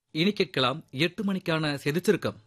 இனி கேட்கலாம் எட்டு மணிக்கான செய்திச் சுருக்கம்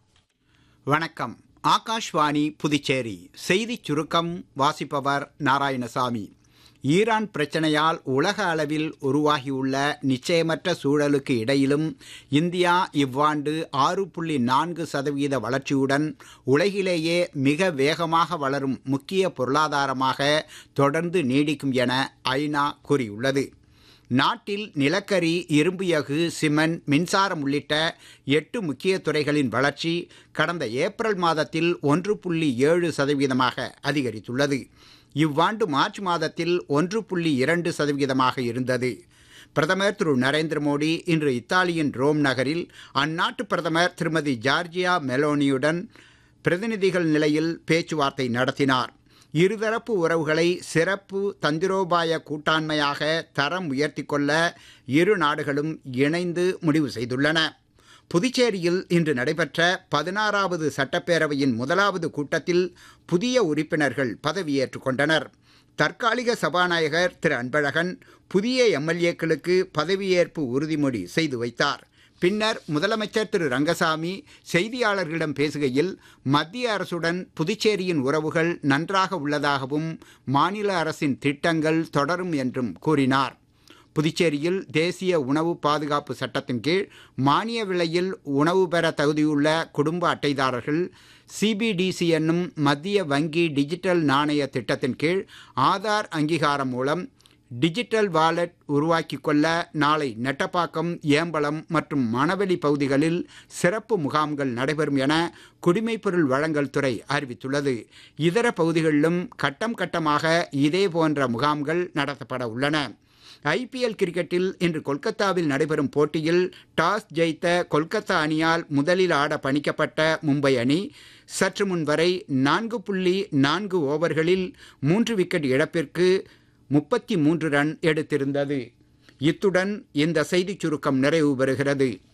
வணக்கம் ஆகாஷ்வாணி புதுச்சேரி செய்திச் சுருக்கம் வாசிப்பவர் நாராயணசாமி ஈரான் பிரச்சனையால் உலக அளவில் உருவாகியுள்ள நிச்சயமற்ற சூழலுக்கு இடையிலும் இந்தியா இவ்வாண்டு ஆறு புள்ளி நான்கு சதவீத வளர்ச்சியுடன் உலகிலேயே மிக வேகமாக வளரும் முக்கிய பொருளாதாரமாக தொடர்ந்து நீடிக்கும் என ஐநா கூறியுள்ளது நாட்டில் நிலக்கரி இரும்பு எஃகு சிமெண்ட் மின்சாரம் உள்ளிட்ட எட்டு முக்கிய துறைகளின் வளர்ச்சி கடந்த ஏப்ரல் மாதத்தில் ஒன்று புள்ளி ஏழு சதவீதமாக அதிகரித்துள்ளது இவ்வாண்டு மார்ச் மாதத்தில் ஒன்று புள்ளி இரண்டு சதவீதமாக இருந்தது பிரதமர் திரு நரேந்திர மோடி இன்று இத்தாலியின் ரோம் நகரில் அந்நாட்டு பிரதமர் திருமதி ஜார்ஜியா மெலோனியுடன் பிரதிநிதிகள் நிலையில் பேச்சுவார்த்தை நடத்தினார் இருதரப்பு உறவுகளை சிறப்பு தந்திரோபாய கூட்டாண்மையாக தரம் உயர்த்தி கொள்ள இரு நாடுகளும் இணைந்து முடிவு செய்துள்ளன புதுச்சேரியில் இன்று நடைபெற்ற பதினாறாவது சட்டப்பேரவையின் முதலாவது கூட்டத்தில் புதிய உறுப்பினர்கள் பதவியேற்றுக் கொண்டனர் தற்காலிக சபாநாயகர் திரு அன்பழகன் புதிய எம்எல்ஏக்களுக்கு பதவியேற்பு உறுதிமொழி செய்து வைத்தார் பின்னர் முதலமைச்சர் திரு ரங்கசாமி செய்தியாளர்களிடம் பேசுகையில் மத்திய அரசுடன் புதுச்சேரியின் உறவுகள் நன்றாக உள்ளதாகவும் மாநில அரசின் திட்டங்கள் தொடரும் என்றும் கூறினார் புதுச்சேரியில் தேசிய உணவு பாதுகாப்பு சட்டத்தின் கீழ் மானிய விலையில் உணவு பெற தகுதியுள்ள குடும்ப அட்டைதாரர்கள் சிபிடிசி என்னும் மத்திய வங்கி டிஜிட்டல் நாணய திட்டத்தின் கீழ் ஆதார் அங்கீகாரம் மூலம் டிஜிட்டல் வாலெட் உருவாக்கி கொள்ள நாளை நெட்டப்பாக்கம் ஏம்பலம் மற்றும் மணவெளி பகுதிகளில் சிறப்பு முகாம்கள் நடைபெறும் என குடிமைப்பொருள் வழங்கல் துறை அறிவித்துள்ளது இதர பகுதிகளிலும் கட்டம் கட்டமாக இதே போன்ற முகாம்கள் நடத்தப்பட உள்ளன ஐபிஎல் கிரிக்கெட்டில் இன்று கொல்கத்தாவில் நடைபெறும் போட்டியில் டாஸ் ஜெயித்த கொல்கத்தா அணியால் முதலில் ஆட பணிக்கப்பட்ட மும்பை அணி சற்று முன் வரை நான்கு புள்ளி நான்கு ஓவர்களில் மூன்று விக்கெட் இழப்பிற்கு முப்பத்தி மூன்று ரன் எடுத்திருந்தது இத்துடன் இந்த செய்திச் சுருக்கம் நிறைவு பெறுகிறது